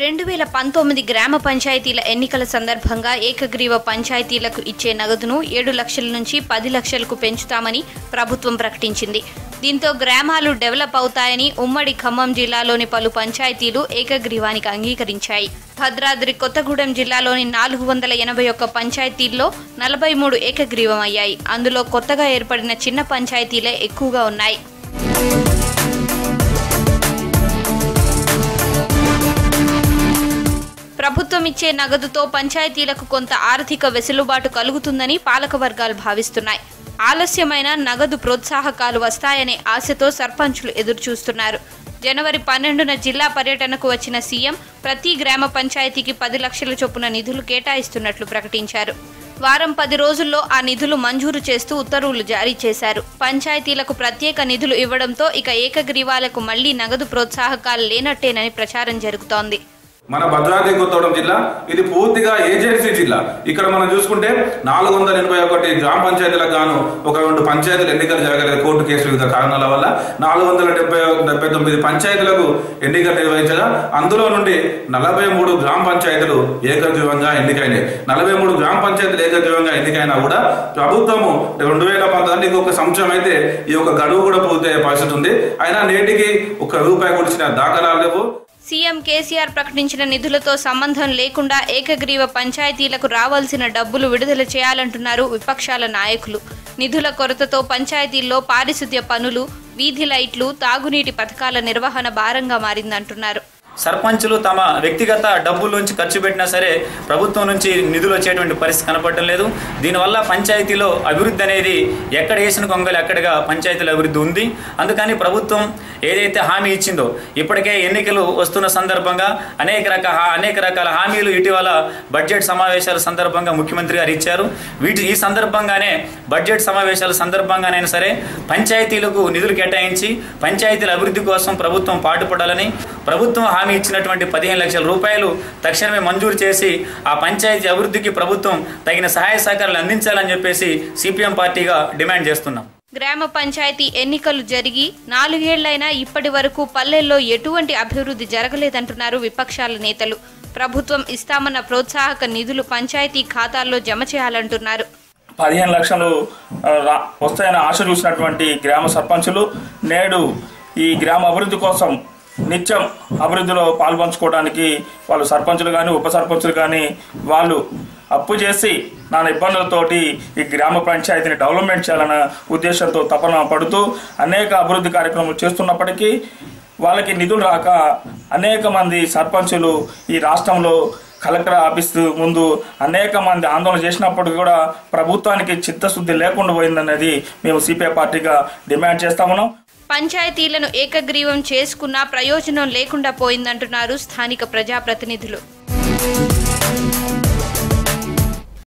రెండు వేల పంతొమ్మిది గ్రామ పంచాయతీల ఎన్నికల సందర్భంగా ఏకగ్రీవ పంచాయతీలకు ఇచ్చే నగదును ఏడు లక్షల నుంచి పది లక్షలకు పెంచుతామని ప్రభుత్వం ప్రకటించింది దీంతో గ్రామాలు డెవలప్ అవుతాయని ఉమ్మడి ఖమ్మం జిల్లాలోని పలు పంచాయతీలు ఏకగ్రీవానికి అంగీకరించాయి భద్రాద్రి కొత్తగూడెం జిల్లాలోని నాలుగు వందల ఎనభై ఒక్క పంచాయతీల్లో నలభై మూడు ఏకగ్రీవం అయ్యాయి అందులో కొత్తగా ఏర్పడిన చిన్న పంచాయతీలే ఎక్కువగా ఉన్నాయి ప్రభుత్వం ఇచ్చే నగదుతో పంచాయతీలకు కొంత ఆర్థిక వెసులుబాటు కలుగుతుందని పాలక వర్గాలు భావిస్తున్నాయి ఆలస్యమైన నగదు ప్రోత్సాహకాలు వస్తాయనే ఆశతో సర్పంచులు ఎదురుచూస్తున్నారు జనవరి పన్నెండున జిల్లా పర్యటనకు వచ్చిన సీఎం ప్రతి గ్రామ పంచాయతీకి పది లక్షల చొప్పున నిధులు కేటాయిస్తున్నట్లు ప్రకటించారు వారం పది రోజుల్లో ఆ నిధులు మంజూరు చేస్తూ ఉత్తర్వులు జారీ చేశారు పంచాయతీలకు ప్రత్యేక నిధులు ఇవ్వడంతో ఇక ఏకగ్రీవాలకు మళ్లీ నగదు ప్రోత్సాహకాలు లేనట్టేనని ప్రచారం జరుగుతోంది మన భద్రాద్రి కొత్తగూడెం జిల్లా ఇది పూర్తిగా ఏజెన్సీ జిల్లా ఇక్కడ మనం చూసుకుంటే నాలుగు వందల ఎనభై ఒకటి గ్రామ పంచాయతీలకు గాను ఒక రెండు పంచాయతీలు ఎన్నికలు జరగలేదు కోర్టు కేసు వివిధ కారణాల వల్ల నాలుగు వందల డెబ్బై డెబ్బై తొమ్మిది పంచాయతీలకు ఎన్నికలు నిర్వహించగా అందులో నుండి నలభై మూడు గ్రామ పంచాయతీలు ఏకగ్రీవంగా ఎన్నికైనాయి నలభై మూడు గ్రామ పంచాయతీలు ఏకగ్రీవంగా ఎన్నికైనా కూడా ప్రభుత్వము రెండు వేల పంతొమ్మిది ఇంకొక సంవత్సరం అయితే ఈ యొక్క గడువు కూడా పూర్తయ్యే పరిస్థితి ఉంది అయినా నేటికి ఒక రూపాయి కూడా ఇచ్చిన దాఖలాలు లేవు సీఎం కేసీఆర్ ప్రకటించిన నిధులతో సంబంధం లేకుండా ఏకగ్రీవ పంచాయతీలకు రావాల్సిన డబ్బులు విడుదల చేయాలంటున్నారు విపక్షాల నాయకులు నిధుల కొరతతో పంచాయతీల్లో పారిశుద్ధ్య పనులు వీధి లైట్లు తాగునీటి పథకాల నిర్వహణ భారంగా మారిందంటున్నారు సర్పంచులు తమ వ్యక్తిగత డబ్బుల్లోంచి ఖర్చు పెట్టినా సరే ప్రభుత్వం నుంచి నిధులు వచ్చేటువంటి పరిస్థితి కనపడటం లేదు దీనివల్ల పంచాయతీలో అభివృద్ధి అనేది ఎక్కడ వేసిన కొంగలు ఎక్కడగా పంచాయతీల అభివృద్ధి ఉంది అందుకని ప్రభుత్వం ఏదైతే హామీ ఇచ్చిందో ఇప్పటికే ఎన్నికలు వస్తున్న సందర్భంగా అనేక రకాల అనేక రకాల హామీలు ఇటీవల బడ్జెట్ సమావేశాల సందర్భంగా ముఖ్యమంత్రి గారు ఇచ్చారు వీటి ఈ సందర్భంగానే బడ్జెట్ సమావేశాల సందర్భంగానైనా సరే పంచాయతీలకు నిధులు కేటాయించి పంచాయతీల అభివృద్ధి కోసం ప్రభుత్వం పాటుపడాలని ప్రభుత్వం హామీ ఇచ్చినటువంటి పదిహేను లక్షల రూపాయలు తక్షణమే మంజూరు చేసి ఆ పంచాయతీ అభివృద్ధికి ప్రభుత్వం తగిన సహాయ సహకారాలు అందించాలని చెప్పేసి సిపిఎం పార్టీగా డిమాండ్ చేస్తున్నాం గ్రామ పంచాయతీ ఎన్నికలు జరిగి నాలుగేళ్లైనా ఇప్పటి వరకు పల్లెల్లో ఎటువంటి అభివృద్ధి జరగలేదంటున్నారు విపక్షాల నేతలు ప్రభుత్వం ఇస్తామన్న ప్రోత్సాహక నిధులు పంచాయతీ ఖాతాల్లో జమ చేయాలంటున్నారు పదిహేను లక్షలు ఆ, రా- వస్తాయని ఆశ చూసినటువంటి గ్రామ సర్పంచులు నేడు ఈ గ్రామ అభివృద్ధి కోసం నిత్యం అభివృద్ధిలో పాల్పంచుకోవడానికి వాళ్ళు సర్పంచులు కానీ ఉప సర్పంచులు కానీ వాళ్ళు అప్పు చేసి నాన్న ఇబ్బందులతోటి ఈ గ్రామ పంచాయతీని డెవలప్మెంట్ చేయాలన్న ఉద్దేశంతో తపన పడుతూ అనేక అభివృద్ధి కార్యక్రమాలు చేస్తున్నప్పటికీ వాళ్ళకి నిధులు రాక అనేక మంది సర్పంచులు ఈ రాష్ట్రంలో కలెక్టర్ ఆఫీస్ ముందు అనేక మంది ఆందోళన చేసినప్పటికీ కూడా ప్రభుత్వానికి చిత్తశుద్ధి లేకుండా పోయిందనేది మేము సిపిఐ పార్టీగా డిమాండ్ చేస్తా ఉన్నాం పంచాయతీలను ఏకగ్రీవం చేసుకున్నా ప్రయోజనం లేకుండా పోయిందంటున్నారు స్థానిక ప్రజాప్రతినిధులు